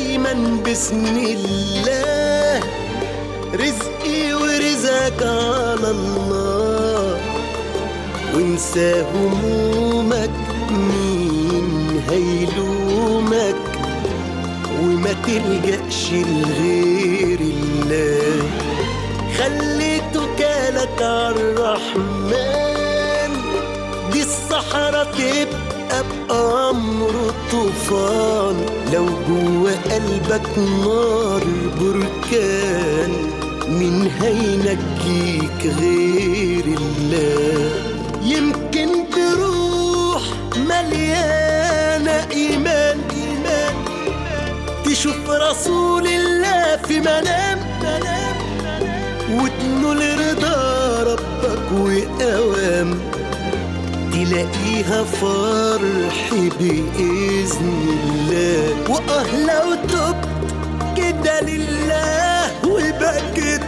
دايما بسم الله رزقي ورزقك على الله وانسى همومك مين هيلومك وما تلجأش لغير الله خلي توكالك عالرحمن دي الصحراء تبقى بأمر طوفان لو جوا قلبك نار بركان مين هينجيك غير الله يمكن بروح مليانة إيمان إيمان تشوف رسول الله في منام منام وتنول رضا ربك وأوام تلاقيها فرح بإذن الله وآه لو تبت كده لله وبكت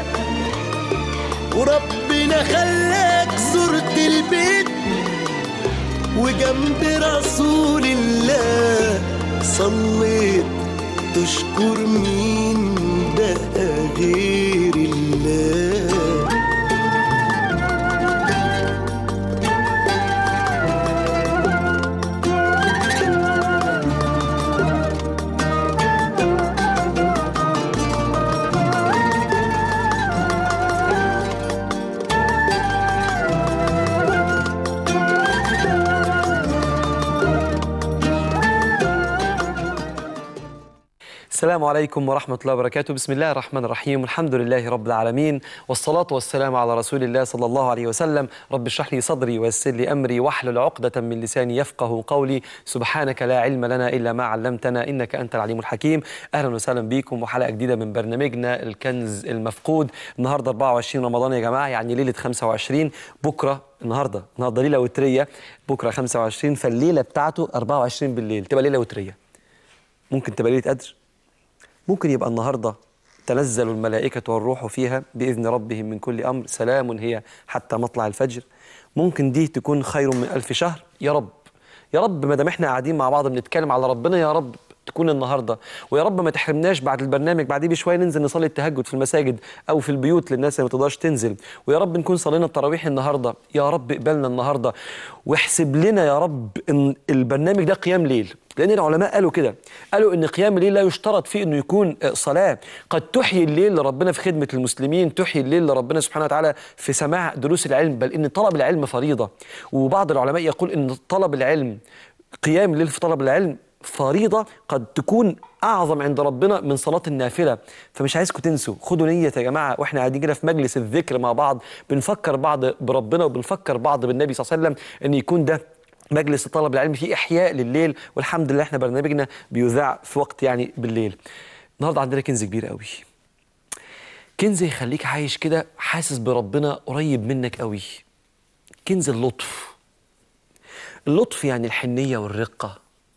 وربنا خلاك زرت البيت وجنب رسول الله صليت تشكر مين بقى غير الله السلام عليكم ورحمة الله وبركاته بسم الله الرحمن الرحيم الحمد لله رب العالمين والصلاة والسلام على رسول الله صلى الله عليه وسلم رب اشرح لي صدري ويسر لي أمري واحلل عقدة من لساني يفقه قولي سبحانك لا علم لنا إلا ما علمتنا إنك أنت العليم الحكيم أهلا وسهلا بكم وحلقة جديدة من برنامجنا الكنز المفقود النهاردة 24 رمضان يا جماعة يعني ليلة 25 بكرة النهاردة النهاردة ليلة وترية بكرة 25 فالليلة بتاعته 24 بالليل تبقى ليلة وترية ممكن تبقى ليلة قدر ممكن يبقى النهارده تنزل الملائكة والروح فيها بإذن ربهم من كل أمر سلام هي حتى مطلع الفجر ممكن دي تكون خير من ألف شهر يا رب يا رب ما دام احنا قاعدين مع بعض بنتكلم على ربنا يا رب تكون النهارده ويا رب ما تحرمناش بعد البرنامج بعديه بشويه ننزل نصلي التهجد في المساجد او في البيوت للناس اللي ما تقدرش تنزل ويا رب نكون صلينا التراويح النهارده يا رب اقبلنا النهارده واحسب لنا يا رب ان البرنامج ده قيام ليل لان العلماء قالوا كده قالوا ان قيام الليل لا يشترط فيه انه يكون صلاه قد تحيي الليل لربنا في خدمه المسلمين تحيي الليل لربنا سبحانه وتعالى في سماع دروس العلم بل ان طلب العلم فريضه وبعض العلماء يقول ان طلب العلم قيام الليل في طلب العلم فريضة قد تكون أعظم عند ربنا من صلاة النافلة فمش عايزكم تنسوا خدوا نية يا جماعة وإحنا قاعدين كده في مجلس الذكر مع بعض بنفكر بعض بربنا وبنفكر بعض بالنبي صلى الله عليه وسلم أن يكون ده مجلس طلب العلم فيه إحياء لليل والحمد لله إحنا برنامجنا بيذاع في وقت يعني بالليل النهاردة عندنا كنز كبير قوي كنز يخليك عايش كده حاسس بربنا قريب منك قوي كنز اللطف اللطف يعني الحنية والرقة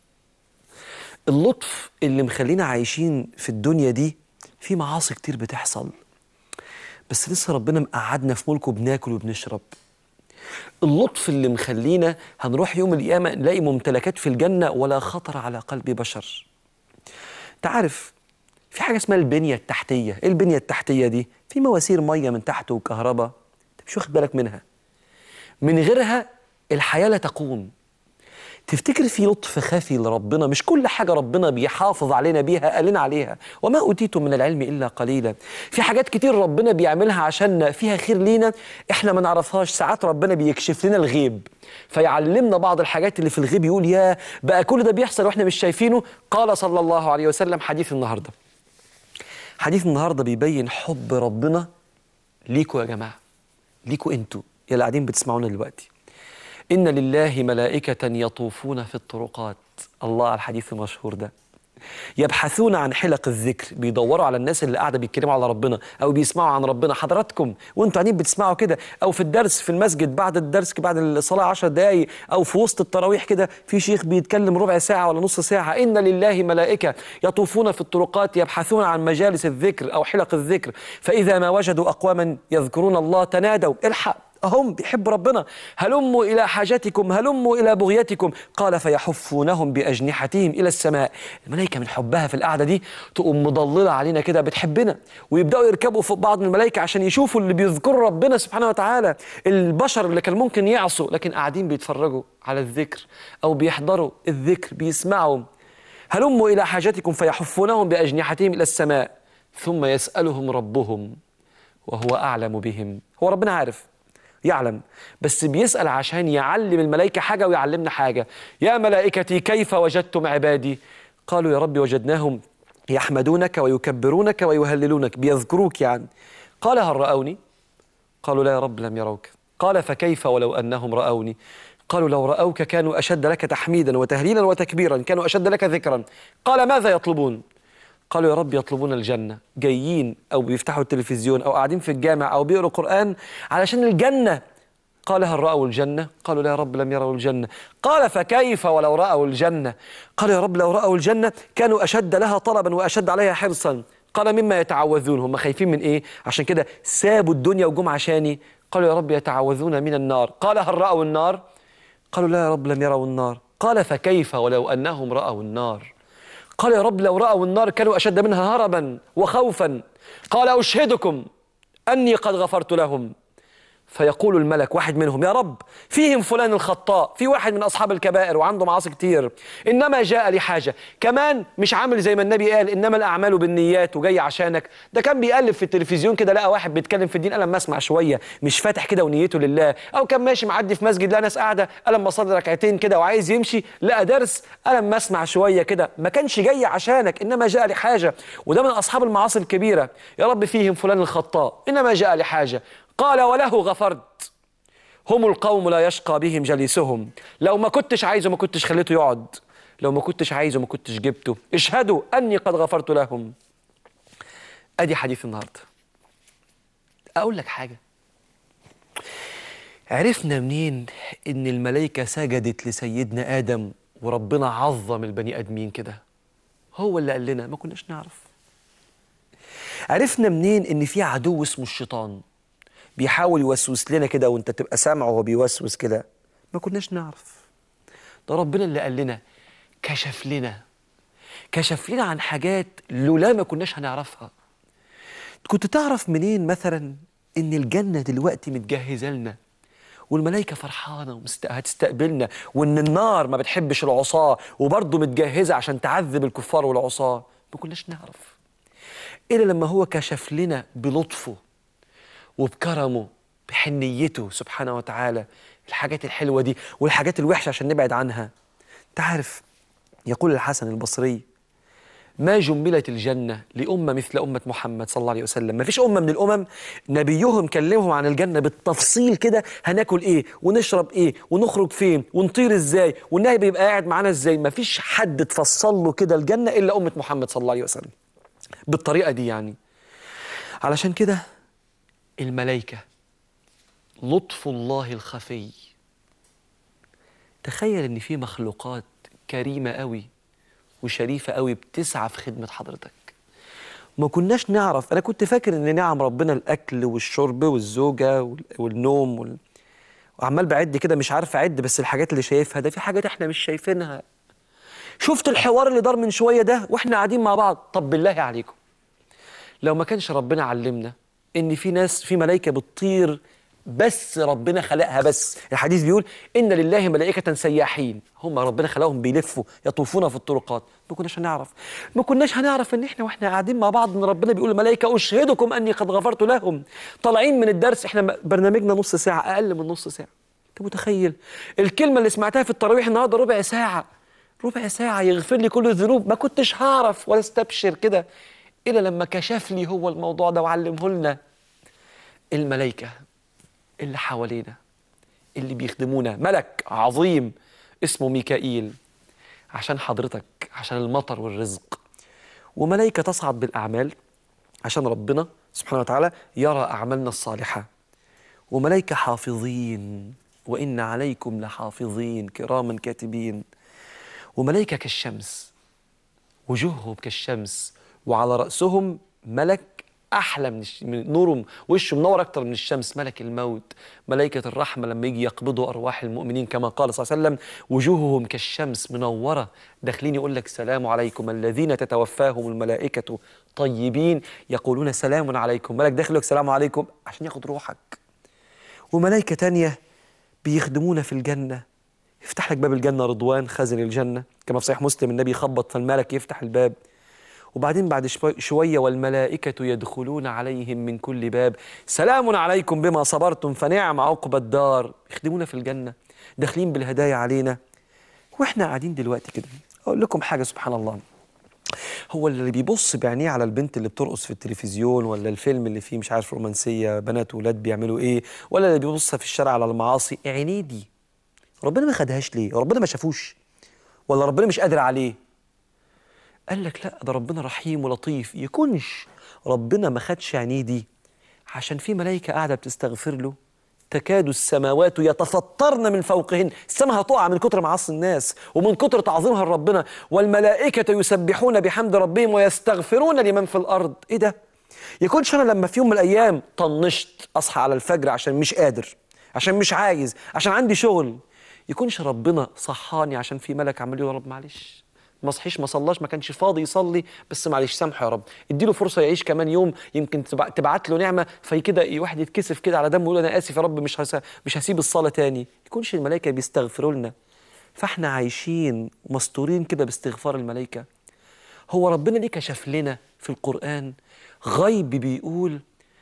اللطف اللي مخلينا عايشين في الدنيا دي في معاصي كتير بتحصل بس لسه ربنا مقعدنا في ملكه بناكل وبنشرب اللطف اللي مخلينا هنروح يوم القيامة نلاقي ممتلكات في الجنة ولا خطر على قلب بشر تعرف في حاجة اسمها البنية التحتية ايه البنية التحتية دي في مواسير مية من تحت وكهرباء انت مش واخد بالك منها من غيرها الحياة لا تقوم تفتكر في لطف خفي لربنا مش كل حاجة ربنا بيحافظ علينا بيها قال لنا عليها وما أوتيتم من العلم إلا قليلا في حاجات كتير ربنا بيعملها عشان فيها خير لينا إحنا ما نعرفهاش ساعات ربنا بيكشف لنا الغيب فيعلمنا بعض الحاجات اللي في الغيب يقول يا بقى كل ده بيحصل وإحنا مش شايفينه قال صلى الله عليه وسلم حديث النهاردة حديث النهاردة بيبين حب ربنا ليكوا يا جماعة ليكوا انتوا يا اللي قاعدين بتسمعونا دلوقتي إن لله ملائكة يطوفون في الطرقات الله على الحديث المشهور ده يبحثون عن حلق الذكر بيدوروا على الناس اللي قاعده بيتكلموا على ربنا او بيسمعوا عن ربنا حضراتكم وانتوا قاعدين بتسمعوا كده او في الدرس في المسجد بعد الدرس بعد الصلاه 10 دقائق او في وسط التراويح كده في شيخ بيتكلم ربع ساعه ولا نص ساعه ان لله ملائكه يطوفون في الطرقات يبحثون عن مجالس الذكر او حلق الذكر فاذا ما وجدوا اقواما يذكرون الله تنادوا الحق هم بيحبوا ربنا هلموا إلى حاجتكم هلموا إلى بغيتكم قال فيحفونهم بأجنحتهم إلى السماء الملائكة من حبها في القعدة دي تقوم مضللة علينا كده بتحبنا ويبدأوا يركبوا فوق بعض من الملائكة عشان يشوفوا اللي بيذكروا ربنا سبحانه وتعالى البشر اللي كان ممكن يعصوا لكن قاعدين بيتفرجوا على الذكر أو بيحضروا الذكر بيسمعوا هلموا إلى حاجتكم فيحفونهم بأجنحتهم إلى السماء ثم يسألهم ربهم وهو أعلم بهم هو ربنا عارف يعلم بس بيسأل عشان يعلم الملائكة حاجة ويعلمنا حاجة يا ملائكتي كيف وجدتم عبادي قالوا يا رب وجدناهم يحمدونك ويكبرونك ويهللونك بيذكروك يعني قال هل رأوني قالوا لا يا رب لم يروك قال فكيف ولو أنهم رأوني قالوا لو رأوك كانوا أشد لك تحميدا وتهليلا وتكبيرا كانوا أشد لك ذكرا قال ماذا يطلبون قالوا يا رب يطلبون الجنة جايين أو بيفتحوا التلفزيون أو قاعدين في الجامع أو بيقروا قرآن علشان الجنة قال هل رأوا الجنة؟ قالوا لا يا رب لم يروا الجنة قال فكيف ولو رأوا الجنة؟ قالوا يا رب لو رأوا الجنة كانوا أشد لها طلبا وأشد عليها حرصا قال مما يتعوذون هم خايفين من إيه؟ عشان كده سابوا الدنيا وجم عشاني قالوا يا رب يتعوذون من النار قال هل رأوا النار؟ قالوا لا يا رب لم يروا النار قال فكيف ولو أنهم رأوا النار قال يا رب لو رأوا النار كانوا أشد منها هربا وخوفا قال أشهدكم أني قد غفرت لهم فيقول الملك واحد منهم يا رب فيهم فلان الخطاء في واحد من أصحاب الكبائر وعنده معاصي كتير إنما جاء لحاجة كمان مش عامل زي ما النبي قال إنما الأعمال بالنيات وجاي عشانك ده كان بيقلب في التلفزيون كده لقى واحد بيتكلم في الدين قال لما أسمع شوية مش فاتح كده ونيته لله أو كان ماشي معدي في مسجد لقى ناس قاعدة قال لما صلي ركعتين كده وعايز يمشي لقى درس قال لما أسمع شوية كده ما كانش جاي عشانك إنما جاء لحاجة وده من أصحاب المعاصي الكبيرة يا رب فيهم فلان الخطاء إنما جاء لحاجة قال وله غفرت هم القوم لا يشقى بهم جليسهم لو ما كنتش عايزه ما كنتش خليته يقعد لو ما كنتش عايزه ما كنتش جبته اشهدوا أني قد غفرت لهم أدي حديث النهاردة أقول لك حاجة عرفنا منين إن الملائكة سجدت لسيدنا آدم وربنا عظم البني آدمين كده هو اللي قال لنا ما كناش نعرف عرفنا منين إن في عدو اسمه الشيطان بيحاول يوسوس لنا كده وانت تبقى سامعه وهو بيوسوس كده ما كناش نعرف ده ربنا اللي قال لنا كشف لنا كشف لنا عن حاجات لولا ما كناش هنعرفها كنت تعرف منين مثلا ان الجنة دلوقتي متجهزة لنا والملائكة فرحانة وهتستقبلنا وإن النار ما بتحبش العصاة وبرضه متجهزة عشان تعذب الكفار والعصاة ما كناش نعرف إلا لما هو كشف لنا بلطفه وبكرمه بحنيته سبحانه وتعالى الحاجات الحلوة دي والحاجات الوحشة عشان نبعد عنها تعرف يقول الحسن البصري ما جملت الجنة لأمة مثل أمة محمد صلى الله عليه وسلم ما فيش أمة من الأمم نبيهم كلمهم عن الجنة بالتفصيل كده هناكل إيه ونشرب إيه ونخرج فين ونطير إزاي والنبي يبقى قاعد معانا إزاي ما فيش حد تفصل له كده الجنة إلا أمة محمد صلى الله عليه وسلم بالطريقة دي يعني علشان كده الملائكة لطف الله الخفي تخيل ان في مخلوقات كريمة قوي وشريفة قوي بتسعى في خدمة حضرتك ما كناش نعرف انا كنت فاكر ان نعم ربنا الاكل والشرب والزوجة وال- والنوم وال... وعمال بعد كده مش عارف اعد بس الحاجات اللي شايفها ده في حاجات احنا مش شايفينها شفت الحوار اللي دار من شوية ده واحنا قاعدين مع بعض طب بالله عليكم لو ما كانش ربنا علمنا ان في ناس في ملائكه بتطير بس ربنا خلقها بس الحديث بيقول ان لله ملائكه سياحين هم ربنا خلقهم بيلفوا يطوفون في الطرقات ما كناش هنعرف ما كناش هنعرف ان احنا واحنا قاعدين مع بعض ان ربنا بيقول الملائكه اشهدكم اني قد غفرت لهم طالعين من الدرس احنا برنامجنا نص ساعه اقل من نص ساعه انت متخيل الكلمه اللي سمعتها في التراويح النهارده ربع ساعه ربع ساعه يغفر لي كل الذنوب ما كنتش هعرف ولا استبشر كده الا لما كشف لي هو الموضوع ده وعلمه لنا الملائكه اللي حوالينا اللي بيخدمونا ملك عظيم اسمه ميكائيل عشان حضرتك عشان المطر والرزق وملائكة تصعد بالأعمال عشان ربنا سبحانه وتعالى يرى أعمالنا الصالحة وملائكة حافظين وإن عليكم لحافظين كراما كاتبين وملائكة كالشمس وجوههم كالشمس وعلى رأسهم ملك احلى من, الش... من نوره وشه منور اكتر من الشمس ملك الموت ملائكه الرحمه لما يجي يقبضوا ارواح المؤمنين كما قال صلى الله عليه وسلم وجوههم كالشمس منوره داخلين يقول لك سلام عليكم الذين تتوفاهم الملائكه طيبين يقولون سلام عليكم ملك داخل يقول لك سلام عليكم عشان ياخد روحك وملائكه تانية بيخدمونا في الجنه يفتح لك باب الجنه رضوان خازن الجنه كما في صحيح مسلم النبي يخبط فالملك يفتح الباب وبعدين بعد شوي- شوية والملائكة يدخلون عليهم من كل باب سلام عليكم بما صبرتم فنعم عقب الدار يخدمونا في الجنة داخلين بالهدايا علينا واحنا قاعدين دلوقتي كده اقول لكم حاجة سبحان الله هو اللي بيبص بعينيه على البنت اللي بترقص في التلفزيون ولا الفيلم اللي فيه مش عارف رومانسية بنات وولاد بيعملوا ايه ولا اللي بيبص في الشارع على المعاصي عينيه دي ربنا ما خدهاش ليه ربنا ما شافوش ولا ربنا مش قادر عليه قال لك لا ده ربنا رحيم ولطيف يكونش ربنا ما خدش عينيه دي عشان في ملائكة قاعدة بتستغفر له تكاد السماوات يتفطرن من فوقهن السماء هتقع من كتر معاصي الناس ومن كتر تعظيمها لربنا والملائكة يسبحون بحمد ربهم ويستغفرون لمن في الأرض إيه ده؟ يكونش أنا لما في يوم من الأيام طنشت أصحى على الفجر عشان مش قادر عشان مش عايز عشان عندي شغل يكونش ربنا صحاني عشان في ملك عمال يقول يا رب معلش ما صحيش ما صلاش ما كانش فاضي يصلي بس معلش سامحه يا رب اديله فرصه يعيش كمان يوم يمكن تبع- تبعت له نعمه في كده واحد يتكسف كده على دمه يقول انا اسف يا رب مش هس... مش هسيب الصلاه تاني يكونش الملائكه بيستغفروا لنا فاحنا عايشين مستورين كده باستغفار الملائكه هو ربنا ليه كشف لنا في القران غيب بيقول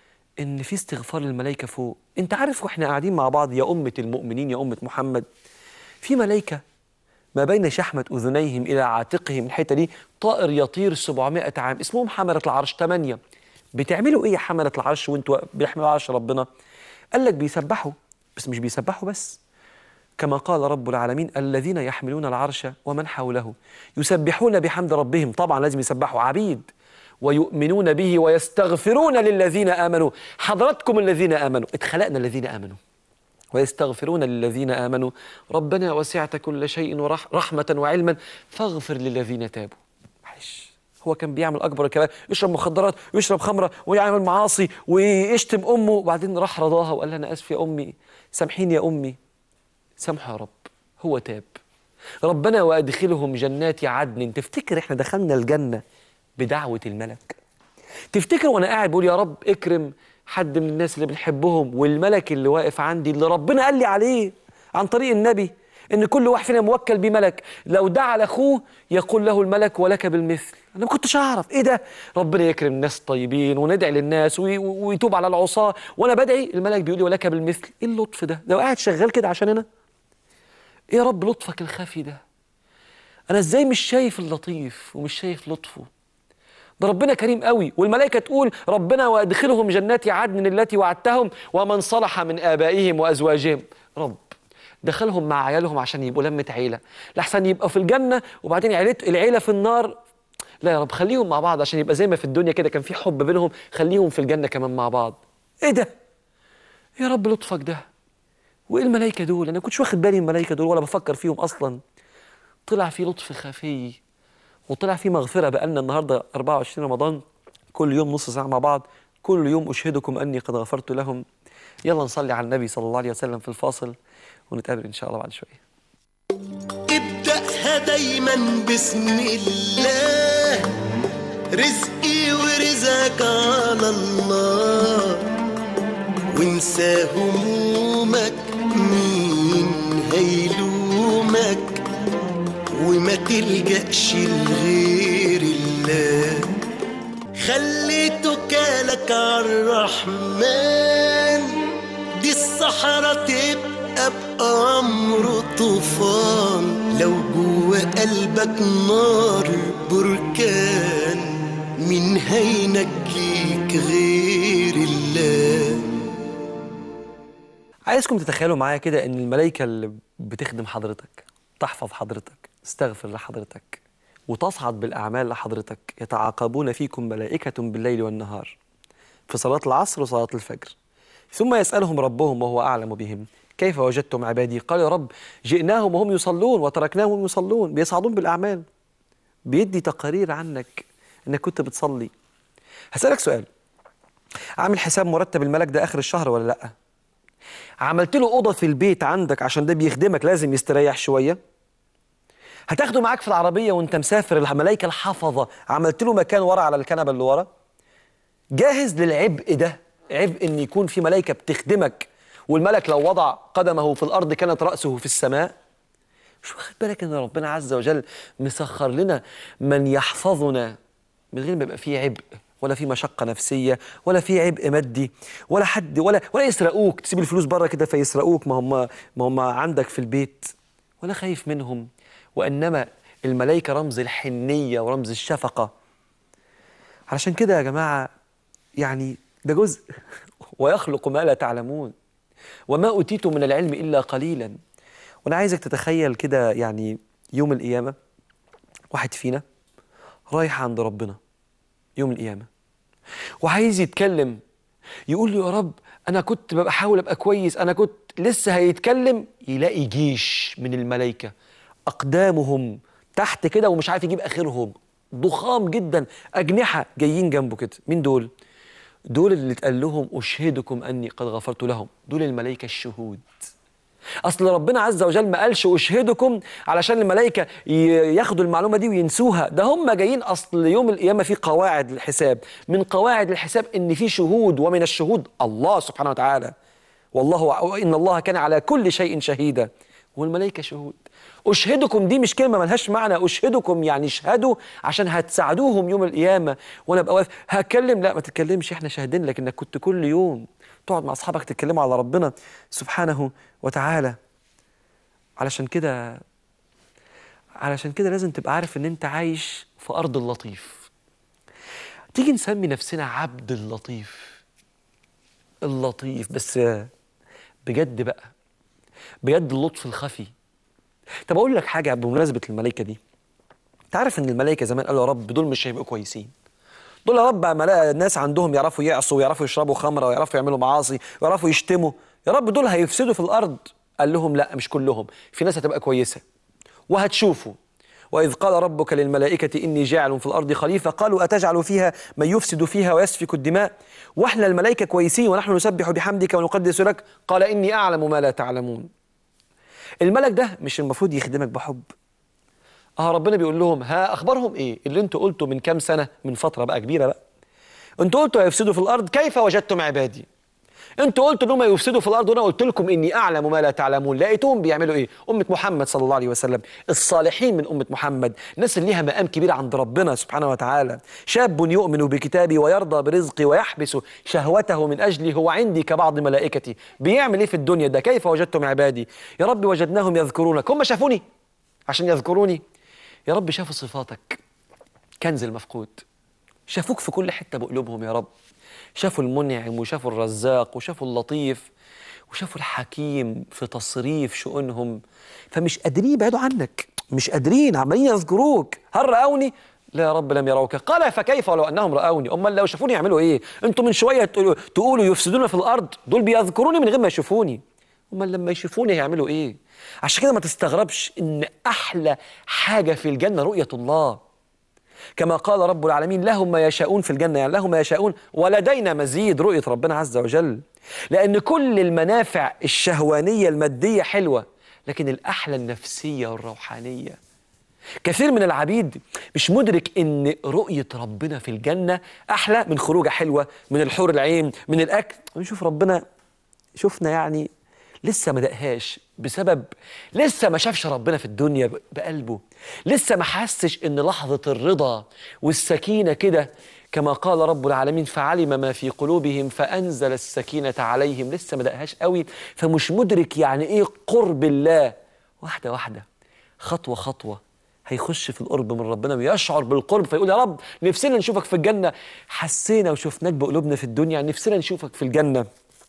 ان في استغفار للملائكه فوق انت عارف واحنا قاعدين مع بعض يا امه المؤمنين يا امه محمد في ملائكه ما بين شحمة أذنيهم إلى عاتقهم الحتة دي طائر يطير 700 عام اسمهم حملة العرش 8 بتعملوا إيه يا حملة العرش وأنتوا بيحملوا عرش ربنا قال لك بيسبحوا بس مش بيسبحوا بس كما قال رب العالمين الذين يحملون العرش ومن حوله يسبحون بحمد ربهم طبعا لازم يسبحوا عبيد ويؤمنون به ويستغفرون للذين آمنوا حضراتكم الذين آمنوا اتخلقنا الذين آمنوا ويستغفرون للذين آمنوا ربنا وسعت كل شيء ورح رحمة وعلما فاغفر للذين تابوا معلش هو كان بيعمل أكبر الكبائر يشرب مخدرات ويشرب خمرة ويعمل معاصي ويشتم أمه وبعدين راح رضاها وقال لها أنا آسف يا أمي سامحيني يا أمي سامحه يا رب هو تاب ربنا وأدخلهم جنات عدن تفتكر إحنا دخلنا الجنة بدعوة الملك تفتكر وانا قاعد بقول يا رب اكرم حد من الناس اللي بنحبهم والملك اللي واقف عندي اللي ربنا قال لي عليه عن طريق النبي ان كل واحد فينا موكل بملك لو دعا لاخوه يقول له الملك ولك بالمثل انا ما كنتش اعرف ايه ده ربنا يكرم الناس الطيبين وندعي للناس وي- ويتوب على العصاه وانا بدعي الملك بيقول لي ولك بالمثل ايه اللطف ده لو قاعد شغال كده عشان انا ايه يا رب لطفك الخفي ده انا ازاي مش شايف اللطيف ومش شايف لطفه ده ربنا كريم قوي والملائكة تقول ربنا وادخلهم جنات عدن التي وعدتهم ومن صلح من آبائهم وأزواجهم رب دخلهم مع عيالهم عشان يبقوا لمة عيلة لحسن يبقوا في الجنة وبعدين عيلت العيلة في النار لا يا رب خليهم مع بعض عشان يبقى زي ما في الدنيا كده كان في حب بينهم خليهم في الجنة كمان مع بعض ايه ده يا رب لطفك ده وايه الملائكة دول انا كنتش واخد بالي من الملائكة دول ولا بفكر فيهم اصلا طلع في لطف خفي وطلع في مغفرة بقالنا النهاردة 24 رمضان كل يوم نص ساعة مع بعض كل يوم أشهدكم أني قد غفرت لهم يلا نصلي على النبي صلى الله عليه وسلم في الفاصل ونتقابل إن شاء الله بعد شوية ابدأها دايما بسم الله رزقي ورزقك على الله وانسى همومك مين هيلومك وما تلجأش لغير الله خلي توكالك عالرحمن دي الصحراء تبقى بأمر طوفان لو جوا قلبك نار بركان مين هينجيك غير الله عايزكم تتخيلوا معايا كده إن الملائكة اللي بتخدم حضرتك تحفظ حضرتك تستغفر لحضرتك وتصعد بالأعمال لحضرتك يتعاقبون فيكم ملائكة بالليل والنهار في صلاة العصر وصلاة الفجر ثم يسألهم ربهم وهو أعلم بهم كيف وجدتم عبادي قال يا رب جئناهم وهم يصلون وتركناهم وهم يصلون بيصعدون بالأعمال بيدي تقارير عنك انك كنت بتصلي هسألك سؤال عامل حساب مرتب الملك ده اخر الشهر ولا لا عملت له اوضه في البيت عندك عشان ده بيخدمك لازم يستريح شويه هتاخده معاك في العربيه وانت مسافر الملائكه الحفظه عملت له مكان ورا على الكنبه اللي ورا جاهز للعبء ده عبء ان يكون في ملائكه بتخدمك والملك لو وضع قدمه في الارض كانت راسه في السماء مش واخد بالك ان ربنا عز وجل مسخر لنا من يحفظنا من غير ما يبقى فيه عبء ولا في مشقه نفسيه ولا في عبء مادي ولا حد ولا ولا يسرقوك تسيب الفلوس بره كده فيسرقوك ما هم ما هم عندك في البيت ولا خايف منهم وانما الملائكه رمز الحنيه ورمز الشفقه علشان كده يا جماعه يعني ده جزء ويخلق ما لا تعلمون وما اوتيتم من العلم الا قليلا وانا عايزك تتخيل كده يعني يوم القيامه واحد فينا رايح عند ربنا يوم القيامه وعايز يتكلم يقول له يا رب انا كنت بحاول ابقى كويس انا كنت لسه هيتكلم يلاقي جيش من الملائكه اقدامهم تحت كده ومش عارف يجيب اخرهم ضخام جدا اجنحه جايين جنبه كده مين دول دول اللي اتقال لهم اشهدكم اني قد غفرت لهم دول الملائكه الشهود اصل ربنا عز وجل ما قالش اشهدكم علشان الملائكه ي- ياخدوا المعلومه دي وينسوها ده هم جايين اصل يوم القيامه في قواعد الحساب من قواعد الحساب ان في شهود ومن الشهود الله سبحانه وتعالى والله ان الله كان على كل شيء شهيدا والملائكه شهود اشهدكم دي مش كلمه ملهاش معنى اشهدكم يعني اشهدوا عشان هتساعدوهم يوم القيامه وانا ابقى واقف هتكلم لا ما تتكلمش احنا شاهدين لك انك كنت كل يوم تقعد مع اصحابك تتكلموا على ربنا سبحانه وتعالى علشان كده علشان كده لازم تبقى عارف ان انت عايش في ارض اللطيف تيجي نسمي نفسنا عبد اللطيف اللطيف بس بجد بقى بجد اللطف الخفي طب اقول لك حاجه بمناسبه الملائكه دي انت عارف ان الملائكه زمان قالوا يا رب دول مش هيبقوا كويسين دول يا رب ملا- ناس عندهم يعرفوا يعصوا ويعرفوا يشربوا خمره ويعرفوا يعملوا معاصي ويعرفوا يشتموا يا رب دول هيفسدوا في الارض قال لهم لا مش كلهم في ناس هتبقى كويسه وهتشوفوا وإذ قال ربك للملائكة إني جاعل في الأرض خليفة قالوا أتجعل فيها من يفسد فيها ويسفك الدماء وإحنا الملائكة كويسين ونحن نسبح بحمدك ونقدس لك قال إني أعلم ما لا تعلمون الملك ده مش المفروض يخدمك بحب اه ربنا بيقول لهم ها اخبارهم ايه اللي انتوا قلتوا من كام سنه من فتره بقى كبيره بقى انتوا قلتوا هيفسدوا في الارض كيف وجدتم عبادي انتوا قلتوا ان هم يفسدوا في الارض وانا قلت لكم اني اعلم ما لا تعلمون لقيتهم بيعملوا ايه امه محمد صلى الله عليه وسلم الصالحين من امه محمد الناس اللي ليها مقام كبير عند ربنا سبحانه وتعالى شاب يؤمن بكتابي ويرضى برزقي ويحبس شهوته من اجلي هو عندي كبعض ملائكتي بيعمل ايه في الدنيا ده كيف وجدتم عبادي يا رب وجدناهم يذكرونك هم شافوني عشان يذكروني يا رب شافوا صفاتك كنز المفقود شافوك في كل حتة بقلوبهم يا رب شافوا المنعم وشافوا الرزاق وشافوا اللطيف وشافوا الحكيم في تصريف شؤونهم فمش قادرين يبعدوا عنك مش قادرين عمالين يذكروك هل رأوني؟ لا يا رب لم يروك قال فكيف ولو انهم رأوني امال لو شافوني يعملوا ايه انتوا من شويه تقولوا, تقولوا يفسدون في الارض دول بيذكروني من غير ما يشوفوني امال لما يشوفوني هيعملوا ايه عشان كده ما تستغربش ان احلى حاجه في الجنه رؤيه الله كما قال رب العالمين لهم ما يشاءون في الجنة يعني لهم ما يشاءون ولدينا مزيد رؤية ربنا عز وجل لأن كل المنافع الشهوانية المادية حلوة لكن الأحلى النفسية والروحانية كثير من العبيد مش مدرك ان رؤية ربنا في الجنة أحلى من خروجة حلوة من الحور العين من الأكل ونشوف ربنا شفنا يعني لسه ما دقهاش بسبب لسه ما شافش ربنا في الدنيا ب- بقلبه لسه ما حسش ان لحظة الرضا والسكينة كده كما قال رب العالمين فعلم ما في قلوبهم فأنزل السكينة عليهم لسه ما دقهاش قوي فمش مدرك يعني ايه قرب الله واحدة واحدة خطوة خطوة هيخش في القرب من ربنا ويشعر بالقرب فيقول يا رب نفسنا نشوفك في الجنة حسينا وشفناك بقلوبنا في الدنيا نفسنا نشوفك في الجنة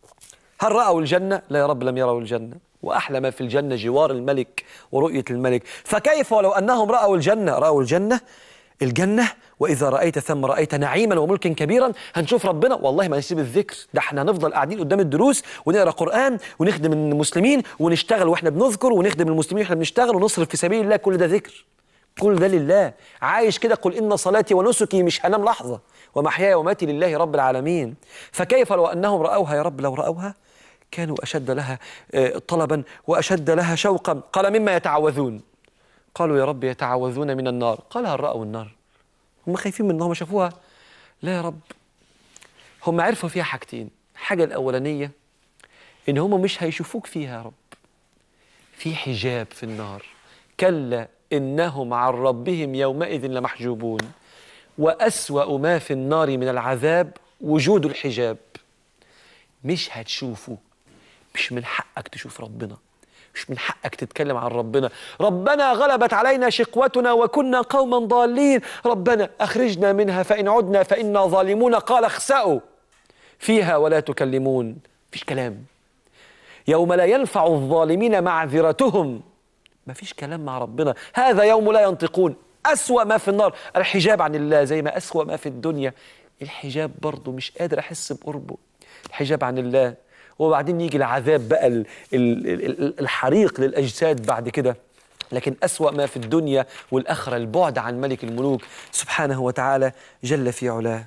هل رأوا الجنة؟ لا يا رب لم يروا الجنة وأحلى ما في الجنة جوار الملك ورؤية الملك فكيف ولو أنهم رأوا الجنة رأوا الجنة الجنة وإذا رأيت ثم رأيت نعيما وملكا كبيرا هنشوف ربنا والله ما نسيب الذكر ده احنا هنفضل قاعدين قدام الدروس ونقرأ قرآن ونخدم المسلمين ونشتغل واحنا بنذكر ونخدم المسلمين واحنا بنشتغل ونصرف في سبيل الله كل ده ذكر كل ده لله عايش كده قل إن صلاتي ونسكي مش هنام لحظة ومحياي وماتي لله رب العالمين فكيف لو أنهم رأوها يا رب لو رأوها كانوا أشد لها آه، طلبا وأشد لها شوقا قال مما يتعوذون قالوا يا رب يتعوذون من النار قال هل رأوا النار هم خايفين من انهم شافوها لا يا رب هم عرفوا فيها حاجتين الحاجة الأولانية إن هم مش هيشوفوك فيها يا رب في حجاب في النار كلا إنهم عن ربهم يومئذ لمحجوبون وأسوأ ما في النار من العذاب وجود الحجاب مش هتشوفه مش من حقك تشوف ربنا مش من حقك تتكلم عن ربنا ربنا غلبت علينا شقوتنا وكنا قوما ضالين ربنا أخرجنا منها فإن عدنا فإنا ظالمون قال اخسأوا فيها ولا تكلمون فيش كلام يوم لا ينفع الظالمين معذرتهم ما فيش كلام مع ربنا هذا يوم لا ينطقون أسوأ ما في النار الحجاب عن الله زي ما أسوأ ما في الدنيا الحجاب برضه مش قادر أحس بقربه الحجاب عن الله وبعدين يجي العذاب بقى ال- ال- ال- الحريق للأجساد بعد كده لكن أسوأ ما في الدنيا والآخرة البعد عن ملك الملوك سبحانه وتعالى جل في علاه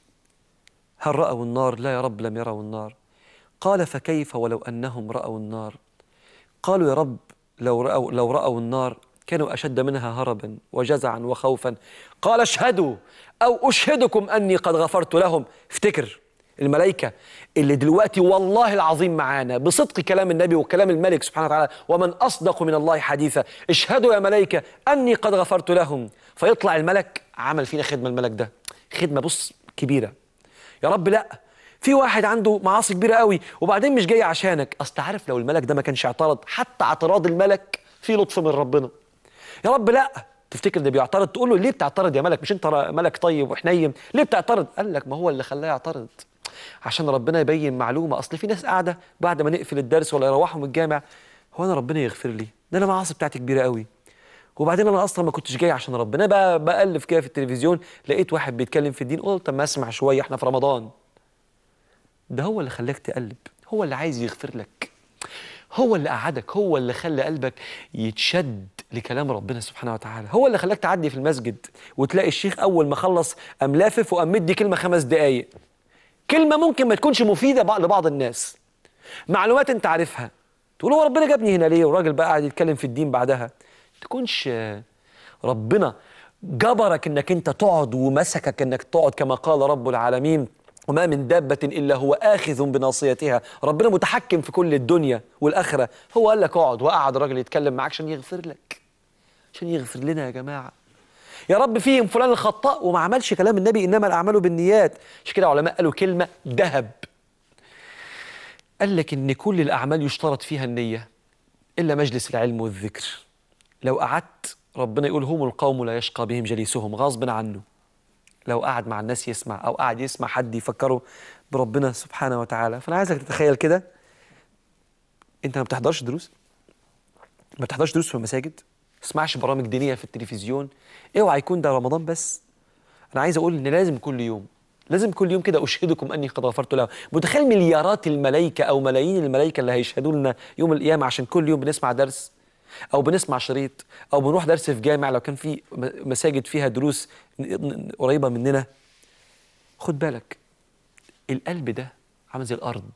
هل رأوا النار؟ لا يا رب لم يروا النار قال فكيف ولو أنهم رأوا النار قالوا يا رب لو رأوا, لو رأوا النار كانوا أشد منها هربا وجزعا وخوفا قال اشهدوا أو أشهدكم أني قد غفرت لهم افتكر الملائكة اللي دلوقتي والله العظيم معانا بصدق كلام النبي وكلام الملك سبحانه وتعالى ومن أصدق من الله حديثا اشهدوا يا ملائكة أني قد غفرت لهم فيطلع الملك عمل فينا خدمة الملك ده خدمة بص كبيرة يا رب لا في واحد عنده معاصي كبيره قوي وبعدين مش جاي عشانك اصل عارف لو الملك ده ما كانش اعترض حتى اعتراض الملك في لطف من ربنا يا رب لا تفتكر ده بيعترض تقول له ليه بتعترض يا ملك مش انت ملك طيب وحنين ليه بتعترض قال لك ما هو اللي خلاه يعترض عشان ربنا يبين معلومه اصل في ناس قاعده بعد ما نقفل الدرس ولا يروحوا من الجامع هو انا ربنا يغفر لي ده انا المعاصي بتاعتي كبيره قوي وبعدين انا اصلا ما كنتش جاي عشان ربنا بقى بألف كده في التلفزيون لقيت واحد بيتكلم في الدين قلت اما اسمع شويه احنا في رمضان ده هو اللي خلاك تقلب هو اللي عايز يغفر لك هو اللي قعدك هو اللي خلى قلبك يتشد لكلام ربنا سبحانه وتعالى هو اللي خلاك تعدي في المسجد وتلاقي الشيخ اول ما خلص قام لافف وقام مدي كلمه خمس دقايق كلمه ممكن ما تكونش مفيده بع- لبعض الناس معلومات انت عارفها تقول هو ربنا جابني هنا ليه والراجل بقى قاعد يتكلم في الدين بعدها تكونش آه، ربنا جبرك انك انت تقعد ومسكك انك تقعد كما قال رب العالمين وما من دابة إلا هو آخذ بناصيتها ربنا متحكم في كل الدنيا والآخرة هو قال لك اقعد وقعد الراجل يتكلم معاك عشان يغفر لك عشان يغفر لنا يا جماعة يا رب فيهم فلان الخطاء وما عملش كلام النبي إنما الأعمال بالنيات عشان كده علماء قالوا كلمة ذهب قال لك إن كل الأعمال يشترط فيها النية إلا مجلس العلم والذكر لو قعدت ربنا يقول هم القوم لا يشقى بهم جليسهم غصب عنه لو قعد مع الناس يسمع او قعد يسمع حد يفكره بربنا سبحانه وتعالى فانا عايزك تتخيل كده انت ما بتحضرش دروس ما بتحضرش دروس في المساجد ما تسمعش برامج دينيه في التلفزيون اوعى يكون ده رمضان بس انا عايز اقول ان لازم كل يوم لازم كل يوم كده اشهدكم اني قد غفرت له متخيل مليارات الملائكه او ملايين الملائكه اللي هيشهدوا لنا يوم القيامه عشان كل يوم بنسمع درس او بنسمع شريط او بنروح درس في جامع لو كان في م- مساجد فيها دروس ن- ن- قريبه مننا خد بالك القلب ده عامل زي الارض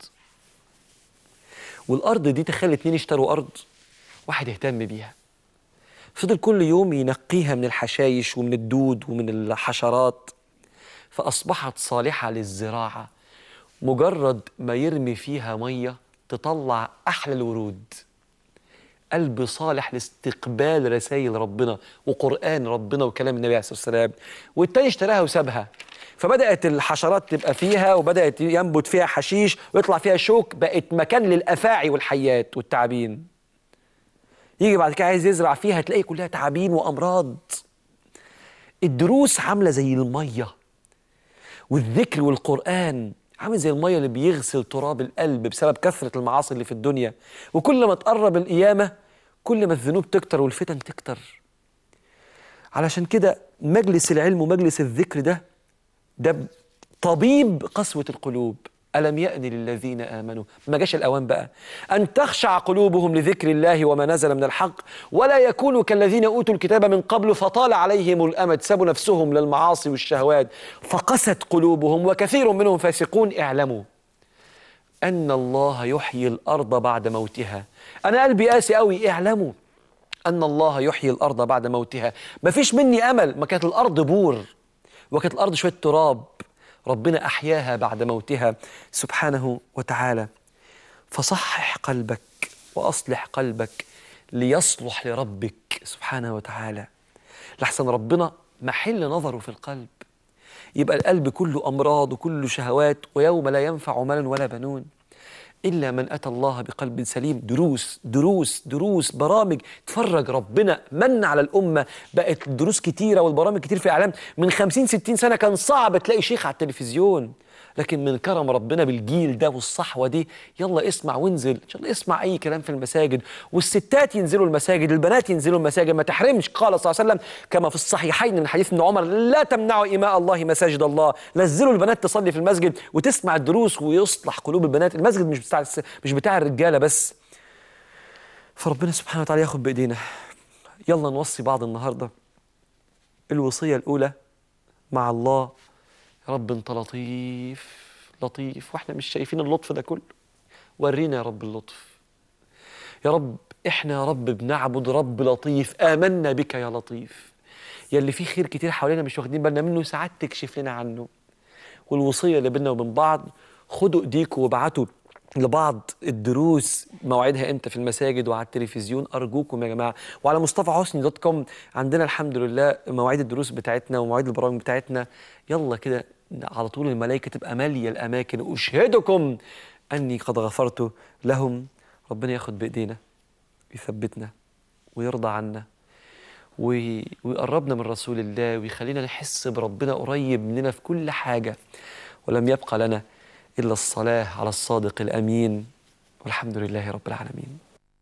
والارض دي تخلي اتنين يشتروا ارض واحد يهتم بيها فضل كل يوم ينقيها من الحشايش ومن الدود ومن الحشرات فاصبحت صالحه للزراعه مجرد ما يرمي فيها ميه تطلع احلى الورود قلب صالح لاستقبال رسائل ربنا وقرآن ربنا وكلام النبي عليه الصلاة والسلام والتاني اشتراها وسابها فبدأت الحشرات تبقى فيها وبدأت ينبت فيها حشيش ويطلع فيها شوك بقت مكان للأفاعي والحيات والتعابين يجي بعد كده عايز يزرع فيها تلاقي كلها تعابين وأمراض الدروس عاملة زي المية والذكر والقرآن عامل زي المية اللي بيغسل تراب القلب بسبب كثرة المعاصي اللي في الدنيا وكل ما تقرب القيامة كل ما الذنوب تكتر والفتن تكتر علشان كده مجلس العلم ومجلس الذكر ده ده طبيب قسوة القلوب ألم يأن للذين آمنوا ما جاش الأوان بقى أن تخشع قلوبهم لذكر الله وما نزل من الحق ولا يكونوا كالذين أوتوا الكتاب من قبل فطال عليهم الأمد سابوا نفسهم للمعاصي والشهوات فقست قلوبهم وكثير منهم فاسقون اعلموا أن الله يحيي الأرض بعد موتها أنا قلبي قاسي قوي اعلموا أن الله يحيي الأرض بعد موتها مفيش مني أمل ما كانت الأرض بور وكانت الأرض شوية تراب ربنا أحياها بعد موتها سبحانه وتعالى فصحح قلبك وأصلح قلبك ليصلح لربك سبحانه وتعالى لحسن ربنا محل نظره في القلب يبقى القلب كله أمراض وكله شهوات ويوم لا ينفع مال ولا بنون إلا من أتى الله بقلب سليم دروس دروس دروس برامج تفرج ربنا من على الأمة بقت دروس كتيرة والبرامج كتير في الإعلام من خمسين ستين سنة كان صعب تلاقي شيخ على التلفزيون لكن من كرم ربنا بالجيل ده والصحوة دي يلا اسمع وانزل إن شاء الله اسمع أي كلام في المساجد والستات ينزلوا المساجد البنات ينزلوا المساجد ما تحرمش قال صلى الله عليه وسلم كما في الصحيحين من حديث ابن عمر لا تمنعوا إماء الله مساجد الله نزلوا البنات تصلي في المسجد وتسمع الدروس ويصلح قلوب البنات المسجد مش بتاع مش بتاع الرجالة بس فربنا سبحانه وتعالى ياخد بإيدينا يلا نوصي بعض النهاردة الوصية الأولى مع الله يا رب انت لطيف لطيف واحنا مش شايفين اللطف ده كله ورينا يا رب اللطف يا رب احنا يا رب بنعبد رب لطيف آمنا بك يا لطيف يا اللي فيه خير كتير حوالينا مش واخدين بالنا منه ساعات تكشف لنا عنه والوصية اللي بيننا وبين بعض خدوا ايديكم وابعتوا لبعض الدروس مواعيدها امتى في المساجد وعلى التلفزيون ارجوكم يا جماعه وعلى مصطفى حسني دوت كوم عندنا الحمد لله مواعيد الدروس بتاعتنا ومواعيد البرامج بتاعتنا يلا كده على طول الملائكه تبقى ماليه الاماكن اشهدكم اني قد غفرت لهم ربنا ياخد بايدينا يثبتنا ويرضى عنا وي- ويقربنا من رسول الله ويخلينا نحس بربنا قريب مننا في كل حاجة ولم يبقى لنا إلا الصلاة على الصادق الأمين والحمد لله رب العالمين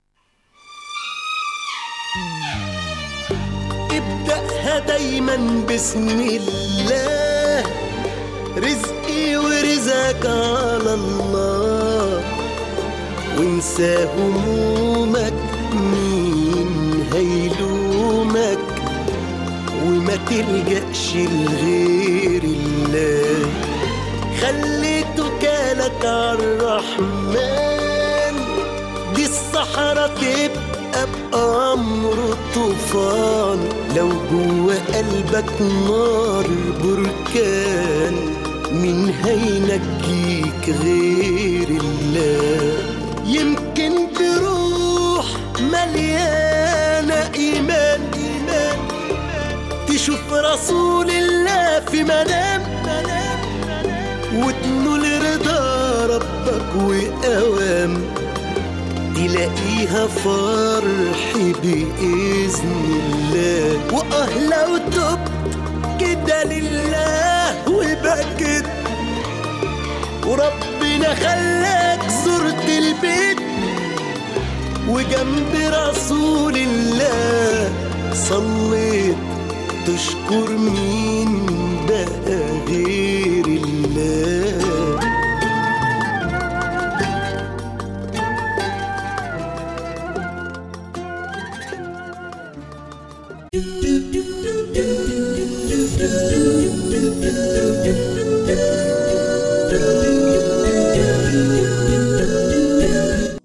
ابدأها دايما بسم الله رزقي ورزقك على الله وانسى همومك مين هيلومك وما تلجأش لغير الله خلي توكالك عالرحمن دي الصحراء تبقى بأمر طوفان لو جوا قلبك نار بركان مين هينجيك غير الله يمكن بروح مليانة إيمان إيمان تشوف رسول الله في منام منام وتنول رضا ربك وأوام تلاقيها فرح بإذن الله وآه لو تبت كده لله وبكت وربنا خلاك زرت البيت وجنب رسول الله صليت تشكر مين بقى غير الله do do do do do do do do